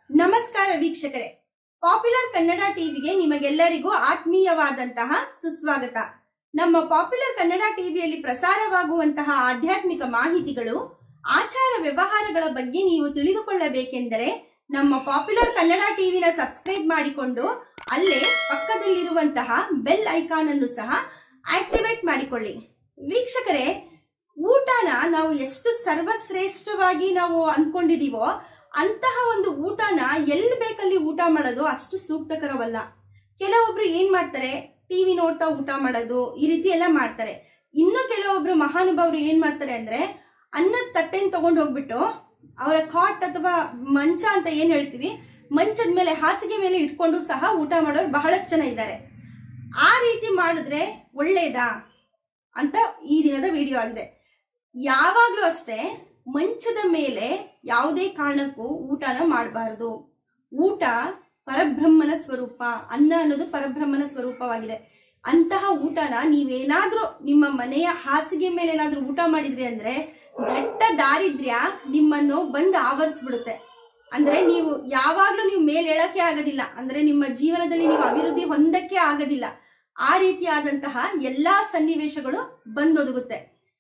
ನಮಸ್ಕಾರ ವೀಕ್ಷಕರೇ ಪಾಪ್ಯುಲರ್ ಕನ್ನಡ ಟಿವಿಗೆ ನಿಮಗೆಲ್ಲರಿಗೂ ಆತ್ಮೀಯವಾದಂತಹ ಸುಸ್ವಾಗತ ನಮ್ಮ ಪಾಪ್ಯುಲರ್ ಕನ್ನಡ ಟಿವಿಯಲ್ಲಿ ಪ್ರಸಾರವಾಗುವಂತಹ ಆಧ್ಯಾತ್ಮಿಕ ಮಾಹಿತಿಗಳು ಆಚಾರ ವ್ಯವಹಾರಗಳ ಬಗ್ಗೆ ನೀವು ತಿಳಿದುಕೊಳ್ಳಬೇಕೆಂದರೆ ನಮ್ಮ ಪಾಪ್ಯುಲರ್ ಕನ್ನಡ ಟಿವಿನ ಸಬ್ಸ್ಕ್ರೈಬ್ ಮಾಡಿಕೊಂಡು ಅಲ್ಲೇ ಪಕ್ಕದಲ್ಲಿರುವಂತಹ ಬೆಲ್ ಐಕಾನ್ ಅನ್ನು ಸಹ ಆಕ್ಟಿವೇಟ್ ಮಾಡಿಕೊಳ್ಳಿ ವೀಕ್ಷಕರೇ ಊಟನ ನಾವು ಎಷ್ಟು ಸರ್ವಶ್ರೇಷ್ಠವಾಗಿ ನಾವು ಅನ್ಕೊಂಡಿದೀವೋ ಅಂತಹ ಒಂದು ಊಟನ ಎಲ್ಲಿ ಬೇಕಲ್ಲಿ ಊಟ ಮಾಡೋದು ಅಷ್ಟು ಸೂಕ್ತಕರವಲ್ಲ ಕೆಲವೊಬ್ರು ಏನ್ ಮಾಡ್ತಾರೆ ಟಿವಿ ನೋಡ್ತಾ ಊಟ ಮಾಡೋದು ಈ ರೀತಿ ಎಲ್ಲ ಮಾಡ್ತಾರೆ ಇನ್ನು ಕೆಲವೊಬ್ರು ಮಹಾನುಭಾವರು ಏನ್ ಮಾಡ್ತಾರೆ ಅಂದ್ರೆ ಅನ್ನದ ತಟ್ಟೆನ ತಗೊಂಡು ಹೋಗ್ಬಿಟ್ಟು ಅವರ ಕಾಟ್ ಅಥವಾ ಮಂಚ ಅಂತ ಏನ್ ಹೇಳ್ತೀವಿ ಮಂಚದ ಮೇಲೆ ಹಾಸಿಗೆ ಮೇಲೆ ಇಟ್ಕೊಂಡು ಸಹ ಊಟ ಮಾಡೋರು ಬಹಳಷ್ಟು ಜನ ಇದ್ದಾರೆ ಆ ರೀತಿ ಮಾಡಿದ್ರೆ ಒಳ್ಳೇದಾ ಅಂತ ಈ ದಿನದ ವಿಡಿಯೋ ಆಗಿದೆ ಯಾವಾಗ್ಲೂ ಅಷ್ಟೇ ಮಂಚದ ಮೇಲೆ ಯಾವುದೇ ಕಾರಣಕ್ಕೂ ಊಟನ ಮಾಡಬಾರದು ಊಟ ಪರಬ್ರಹ್ಮನ ಸ್ವರೂಪ ಅನ್ನ ಅನ್ನೋದು ಪರಬ್ರಹ್ಮನ ಸ್ವರೂಪವಾಗಿದೆ ಅಂತಹ ಊಟನ ನೀವೇನಾದ್ರೂ ನಿಮ್ಮ ಮನೆಯ ಹಾಸಿಗೆ ಮೇಲೆ ಏನಾದ್ರೂ ಊಟ ಮಾಡಿದ್ರಿ ಅಂದ್ರೆ ದಟ್ಟ ದಾರಿದ್ರ್ಯ ನಿಮ್ಮನ್ನು ಬಂದು ಆವರಿಸ್ಬಿಡುತ್ತೆ ಅಂದ್ರೆ ನೀವು ಯಾವಾಗ್ಲೂ ನೀವು ಮೇಲೆ ಏಳಕ್ಕೆ ಆಗೋದಿಲ್ಲ ಅಂದ್ರೆ ನಿಮ್ಮ ಜೀವನದಲ್ಲಿ ನೀವು ಅಭಿವೃದ್ಧಿ ಹೊಂದಕ್ಕೆ ಆಗೋದಿಲ್ಲ ಆ ರೀತಿಯಾದಂತಹ ಎಲ್ಲಾ ಸನ್ನಿವೇಶಗಳು ಬಂದೊದಗುತ್ತೆ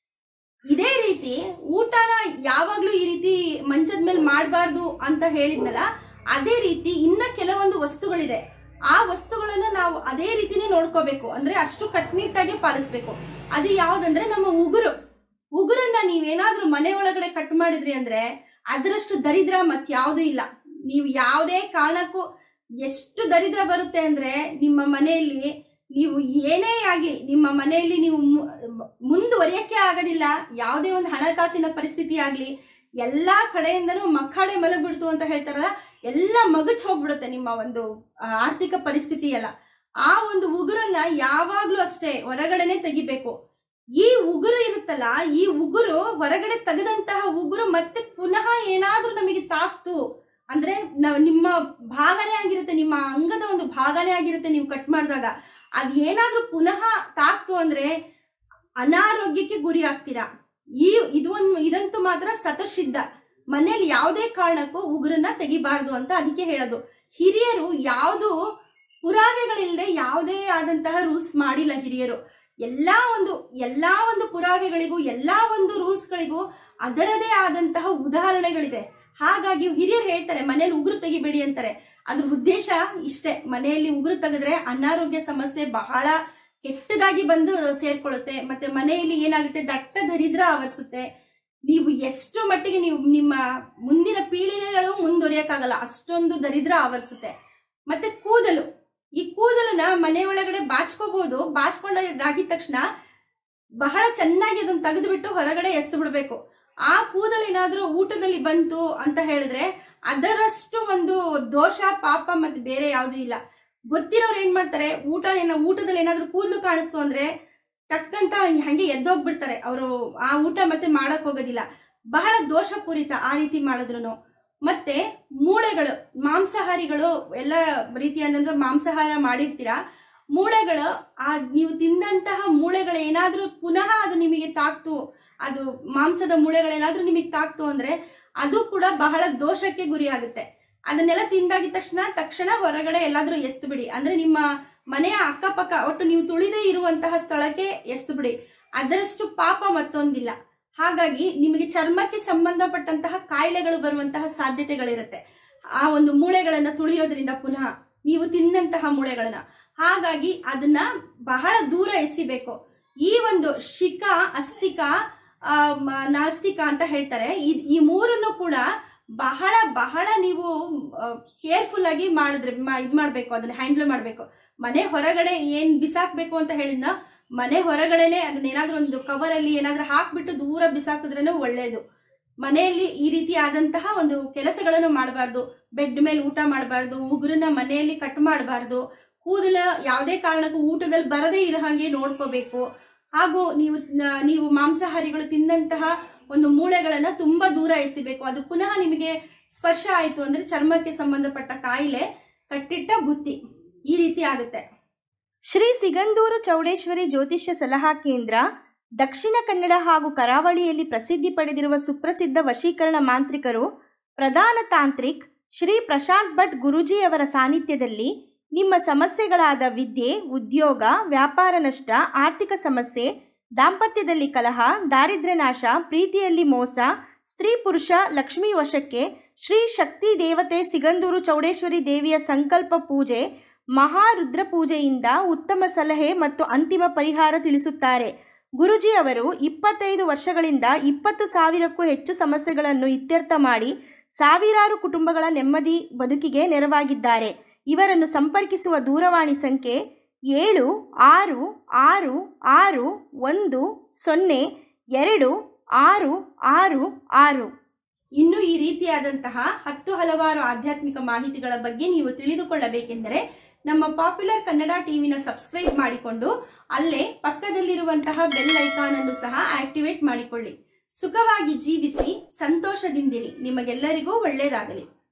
ಇದೇ ರೀತಿ ಊಟನ ಯಾವಾಗ್ಲೂ ಈ ರೀತಿ ಮಂಚದ ಮೇಲೆ ಮಾಡಬಾರ್ದು ಅಂತ ಹೇಳಿದ್ನಲ್ಲ ಅದೇ ರೀತಿ ಇನ್ನ ಕೆಲವೊಂದು ವಸ್ತುಗಳಿದೆ ಆ ವಸ್ತುಗಳನ್ನ ನಾವು ಅದೇ ರೀತಿನೇ ನೋಡ್ಕೋಬೇಕು ಅಂದ್ರೆ ಅಷ್ಟು ಕಟ್ನಿಟ್ಟಾಗಿ ಪಾಲಿಸ್ಬೇಕು ಅದು ಯಾವ್ದಂದ್ರೆ ನಮ್ಮ ಉಗುರು ಉಗುರನ್ನ ನೀವೇನಾದ್ರೂ ಮನೆ ಒಳಗಡೆ ಕಟ್ ಮಾಡಿದ್ರಿ ಅಂದ್ರೆ ಅದರಷ್ಟು ದರಿದ್ರ ಮತ್ ಯಾವ್ದು ಇಲ್ಲ ನೀವು ಯಾವುದೇ ಕಾರಣಕ್ಕೂ ಎಷ್ಟು ದರಿದ್ರ ಬರುತ್ತೆ ಅಂದ್ರೆ ನಿಮ್ಮ ಮನೆಯಲ್ಲಿ ನೀವು ಏನೇ ಆಗ್ಲಿ ನಿಮ್ಮ ಮನೆಯಲ್ಲಿ ನೀವು ಮು- ಮುಂದುವರಿಯಕ್ಕೆ ಆಗೋದಿಲ್ಲ ಯಾವುದೇ ಒಂದು ಹಣಕಾಸಿನ ಪರಿಸ್ಥಿತಿ ಆಗ್ಲಿ ಎಲ್ಲಾ ಕಡೆಯಿಂದನೂ ಮಕ್ಕಡೆ ಮಲಗ್ಬಿಡ್ತು ಅಂತ ಹೇಳ್ತಾರಲ್ಲ ಎಲ್ಲ ಮಗಚ್ ಹೋಗ್ಬಿಡುತ್ತೆ ನಿಮ್ಮ ಒಂದು ಆ, ಆರ್ಥಿಕ ಪರಿಸ್ಥಿತಿ ಎಲ್ಲ ಆ ಒಂದು ಉಗುರನ್ನ ಯಾವಾಗ್ಲೂ ಅಷ್ಟೇ ಹೊರಗಡೆನೆ ತೆಗಿಬೇಕು ಈ ಉಗುರು ಇರುತ್ತಲ್ಲ ಈ ಉಗುರು ಹೊರಗಡೆ ತೆಗೆದಂತಹ ಉಗುರು ಮತ್ತೆ ಪುನಃ ಏನಾದ್ರೂ ನಮಗೆ ತಾಕ್ತು ಅಂದ್ರೆ ನಾವ್ ನಿಮ್ಮ ಭಾಗನೇ ಆಗಿರುತ್ತೆ ನಿಮ್ಮ ಅಂಗದ ಒಂದು ಭಾಗನೇ ಆಗಿರುತ್ತೆ ನೀವು ಕಟ್ ಮಾಡಿದಾಗ ಅದ್ ಏನಾದ್ರೂ ಪುನಃ ತಾಕ್ತು ಅಂದ್ರೆ ಅನಾರೋಗ್ಯಕ್ಕೆ ಗುರಿ ಆಗ್ತೀರಾ ಈ ಇದು ಒಂದು ಇದಂತೂ ಮಾತ್ರ ಸತಸಿದ್ಧ ಮನೇಲಿ ಯಾವುದೇ ಕಾರಣಕ್ಕೂ ಉಗುರನ್ನ ತೆಗಿಬಾರ್ದು ಅಂತ ಅದಕ್ಕೆ ಹೇಳೋದು ಹಿರಿಯರು ಯಾವುದು ಪುರಾವೆಗಳಿಲ್ಲದೆ ಯಾವುದೇ ಆದಂತಹ ರೂಲ್ಸ್ ಮಾಡಿಲ್ಲ ಹಿರಿಯರು ಎಲ್ಲಾ ಒಂದು ಎಲ್ಲಾ ಒಂದು ಪುರಾವೆಗಳಿಗೂ ಎಲ್ಲಾ ಒಂದು ರೂಲ್ಸ್ಗಳಿಗೂ ಅದರದೇ ಆದಂತಹ ಉದಾಹರಣೆಗಳಿದೆ ಹಾಗಾಗಿ ಹಿರಿಯರು ಹೇಳ್ತಾರೆ ಮನೇಲಿ ಉಗುರು ತೆಗಿಬೇಡಿ ಅಂತಾರೆ ಅದ್ರ ಉದ್ದೇಶ ಇಷ್ಟೇ ಮನೆಯಲ್ಲಿ ಉಗುರು ತೆಗೆದ್ರೆ ಅನಾರೋಗ್ಯ ಸಮಸ್ಯೆ ಬಹಳ ಕೆಟ್ಟದಾಗಿ ಬಂದು ಸೇರ್ಕೊಳ್ಳುತ್ತೆ ಮತ್ತೆ ಮನೆಯಲ್ಲಿ ಏನಾಗುತ್ತೆ ದಟ್ಟ ದರಿದ್ರ ಆವರಿಸುತ್ತೆ ನೀವು ಎಷ್ಟು ಮಟ್ಟಿಗೆ ನೀವು ನಿಮ್ಮ ಮುಂದಿನ ಪೀಳಿಗೆಗಳು ಮುಂದುವರಿಯಕ್ಕಾಗಲ್ಲ ಅಷ್ಟೊಂದು ದರಿದ್ರ ಆವರಿಸುತ್ತೆ ಮತ್ತೆ ಕೂದಲು ಈ ಕೂದಲನ್ನ ಮನೆ ಒಳಗಡೆ ಬಾಚ್ಕೋಬಹುದು ಬಾಚ್ಕೊಂಡಾಗಿದ ತಕ್ಷಣ ಬಹಳ ಚೆನ್ನಾಗಿ ಅದನ್ನ ತೆಗೆದುಬಿಟ್ಟು ಹೊರಗಡೆ ಎಸ್ದು ಬಿಡ್ಬೇಕು ಆ ಕೂದಲು ಏನಾದ್ರೂ ಊಟದಲ್ಲಿ ಬಂತು ಅಂತ ಹೇಳಿದ್ರೆ ಅದರಷ್ಟು ಒಂದು ದೋಷ ಪಾಪ ಮತ್ತೆ ಬೇರೆ ಯಾವ್ದು ಇಲ್ಲ ಗೊತ್ತಿರೋರು ಏನ್ ಮಾಡ್ತಾರೆ ಊಟ ಏನೋ ಊಟದಲ್ಲಿ ಏನಾದ್ರೂ ಕೂದಲು ಕಾಣಿಸ್ತು ಅಂದ್ರೆ ಟಕ್ಕಂತ ಹಂಗೆ ಎದ್ದೋಗ್ಬಿಡ್ತಾರೆ ಅವರು ಆ ಊಟ ಮತ್ತೆ ಮಾಡಕ್ ಹೋಗೋದಿಲ್ಲ ಬಹಳ ದೋಷಪೂರಿತ ಆ ರೀತಿ ಮಾಡಿದ್ರು ಮತ್ತೆ ಮೂಳೆಗಳು ಮಾಂಸಾಹಾರಿಗಳು ಎಲ್ಲ ರೀತಿಯಾದಂತ ಮಾಂಸಾಹಾರ ಮಾಡಿರ್ತೀರಾ ಮೂಳೆಗಳು ಆ ನೀವು ತಿಂದಂತಹ ಮೂಳೆಗಳು ಏನಾದ್ರೂ ಪುನಃ ಅದು ನಿಮಗೆ ತಾಕ್ತು ಅದು ಮಾಂಸದ ಮೂಳೆಗಳೇನಾದ್ರೂ ನಿಮಗೆ ತಾಕ್ತು ಅಂದ್ರೆ ಅದು ಕೂಡ ಬಹಳ ದೋಷಕ್ಕೆ ಗುರಿ ಆಗುತ್ತೆ ಅದನ್ನೆಲ್ಲ ತಿಂದಾಗಿದ ತಕ್ಷಣ ತಕ್ಷಣ ಹೊರಗಡೆ ಎಲ್ಲಾದ್ರೂ ಎಸ್ದು ಬಿಡಿ ಅಂದ್ರೆ ನಿಮ್ಮ ಮನೆಯ ಅಕ್ಕಪಕ್ಕ ಒಟ್ಟು ನೀವು ತುಳಿದೇ ಇರುವಂತಹ ಸ್ಥಳಕ್ಕೆ ಎಸ್ದು ಬಿಡಿ ಅದರಷ್ಟು ಪಾಪ ಮತ್ತೊಂದಿಲ್ಲ ಹಾಗಾಗಿ ನಿಮಗೆ ಚರ್ಮಕ್ಕೆ ಸಂಬಂಧಪಟ್ಟಂತಹ ಕಾಯಿಲೆಗಳು ಬರುವಂತಹ ಸಾಧ್ಯತೆಗಳಿರುತ್ತೆ ಆ ಒಂದು ಮೂಳೆಗಳನ್ನ ತುಳಿಯೋದ್ರಿಂದ ಪುನಃ ನೀವು ತಿನ್ನಂತಹ ಮೂಳೆಗಳನ್ನ ಹಾಗಾಗಿ ಅದನ್ನ ಬಹಳ ದೂರ ಎಸಿಬೇಕು ಈ ಒಂದು ಶಿಕ ಅಸ್ತಿಕ ಆ, ಮ- ನಾಸ್ತಿಕ ಅಂತ ಹೇಳ್ತಾರೆ ಇದ್- ಈ ಮೂರನ್ನು ಕೂಡ ಬಹಳ ಬಹಳ ನೀವು ಕೇರ್ಫುಲ್ ಆಗಿ ಮಾಡಿದ್ರೆ ಮ- ಇದ್ ಮಾಡ್ಬೇಕು ಅದನ್ನ ಹ್ಯಾಂಡಲ್ ಮಾಡ್ಬೇಕು ಮನೆ ಹೊರಗಡೆ ಏನ್ ಬಿಸಾಕ್ಬೇಕು ಅಂತ ಹೇಳಿದ್ನ ಮನೆ ಹೊರಗಡೆನೆ ಅದನ್ನ ಏನಾದ್ರೂ ಒಂದು ಕವರ್ ಅಲ್ಲಿ ಏನಾದ್ರೂ ಹಾಕ್ಬಿಟ್ಟು ದೂರ ಬಿಸಾಕಿದ್ರೇನೆ ಒಳ್ಳೇದು ಮನೆಯಲ್ಲಿ ಈ ರೀತಿ ಆದಂತಹ ಒಂದು ಕೆಲಸಗಳನ್ನು ಮಾಡಬಾರ್ದು ಬೆಡ್ ಮೇಲೆ ಊಟ ಮಾಡಬಾರ್ದು ಉಗುರನ್ನ ಮನೆಯಲ್ಲಿ ಕಟ್ ಮಾಡಬಾರ್ದು ಕೂದಲ ಯಾವುದೇ ಕಾರಣಕ್ಕೂ ಊಟದಲ್ಲಿ ಬರದೇ ಇರೋ ಹಾಗೆ ನೋಡ್ಕೋಬೇಕು ಹಾಗೂ ನೀವು ನ- ನೀವು ಮಾಂಸಾಹಾರಿಗಳು ತಿಂದಂತಹ ಒಂದು ಮೂಳೆಗಳನ್ನ ತುಂಬಾ ದೂರ ಎಸಿಬೇಕು ಅದು ಪುನಃ ನಿಮಗೆ ಸ್ಪರ್ಶ ಆಯ್ತು ಅಂದ್ರೆ ಚರ್ಮಕ್ಕೆ ಸಂಬಂಧಪಟ್ಟ ಕಾಯಿಲೆ ಕಟ್ಟಿಟ್ಟ ಬುತ್ತಿ ಈ ರೀತಿ ಆಗುತ್ತೆ ಶ್ರೀ ಸಿಗಂದೂರು ಚೌಡೇಶ್ವರಿ ಜ್ಯೋತಿಷ್ಯ ಸಲಹಾ ಕೇಂದ್ರ ದಕ್ಷಿಣ ಕನ್ನಡ ಹಾಗೂ ಕರಾವಳಿಯಲ್ಲಿ ಪ್ರಸಿದ್ಧಿ ಪಡೆದಿರುವ ಸುಪ್ರಸಿದ್ಧ ವಶೀಕರಣ ಮಾಂತ್ರಿಕರು ಪ್ರಧಾನ ತಾಂತ್ರಿಕ್ ಶ್ರೀ ಪ್ರಶಾಂತ್ ಭಟ್ ಗುರೂಜಿಯವರ ಸಾನ್ನಿಧ್ಯದಲ್ಲಿ ನಿಮ್ಮ ಸಮಸ್ಯೆಗಳಾದ ವಿದ್ಯೆ ಉದ್ಯೋಗ ವ್ಯಾಪಾರ ನಷ್ಟ ಆರ್ಥಿಕ ಸಮಸ್ಯೆ ದಾಂಪತ್ಯದಲ್ಲಿ ಕಲಹ ದಾರಿದ್ರ್ಯ ನಾಶ ಪ್ರೀತಿಯಲ್ಲಿ ಮೋಸ ಸ್ತ್ರೀ ಪುರುಷ ಲಕ್ಷ್ಮೀ ವಶಕ್ಕೆ ಶ್ರೀ ಶಕ್ತಿ ದೇವತೆ ಸಿಗಂದೂರು ಚೌಡೇಶ್ವರಿ ದೇವಿಯ ಸಂಕಲ್ಪ ಪೂಜೆ ಮಹಾರುದ್ರ ಪೂಜೆಯಿಂದ ಉತ್ತಮ ಸಲಹೆ ಮತ್ತು ಅಂತಿಮ ಪರಿಹಾರ ತಿಳಿಸುತ್ತಾರೆ ಗುರುಜಿ ಅವರು ಇಪ್ಪತ್ತೈದು ವರ್ಷಗಳಿಂದ ಇಪ್ಪತ್ತು ಸಾವಿರಕ್ಕೂ ಹೆಚ್ಚು ಸಮಸ್ಯೆಗಳನ್ನು ಇತ್ಯರ್ಥ ಮಾಡಿ ಸಾವಿರಾರು ಕುಟುಂಬಗಳ ನೆಮ್ಮದಿ ಬದುಕಿಗೆ ನೆರವಾಗಿದ್ದಾರೆ ಇವರನ್ನು ಸಂಪರ್ಕಿಸುವ ದೂರವಾಣಿ ಸಂಖ್ಯೆ ಏಳು ಆರು ಆರು ಆರು ಒಂದು ಸೊನ್ನೆ ಎರಡು ಆರು ಆರು ಆರು ಇನ್ನು ಈ ರೀತಿಯಾದಂತಹ ಹತ್ತು ಹಲವಾರು ಆಧ್ಯಾತ್ಮಿಕ ಮಾಹಿತಿಗಳ ಬಗ್ಗೆ ನೀವು ತಿಳಿದುಕೊಳ್ಳಬೇಕೆಂದರೆ ನಮ್ಮ ಪಾಪ್ಯುಲರ್ ಕನ್ನಡ ಟಿವಿನ ಸಬ್ಸ್ಕ್ರೈಬ್ ಮಾಡಿಕೊಂಡು ಅಲ್ಲೇ ಪಕ್ಕದಲ್ಲಿರುವಂತಹ ಬೆಲ್ ಐಕಾನ್ ಅನ್ನು ಸಹ ಆಕ್ಟಿವೇಟ್ ಮಾಡಿಕೊಳ್ಳಿ ಸುಖವಾಗಿ ಜೀವಿಸಿ ಸಂತೋಷದಿಂದಿರಿ ನಿಮಗೆಲ್ಲರಿಗೂ ಒಳ್ಳೆಯದಾಗಲಿ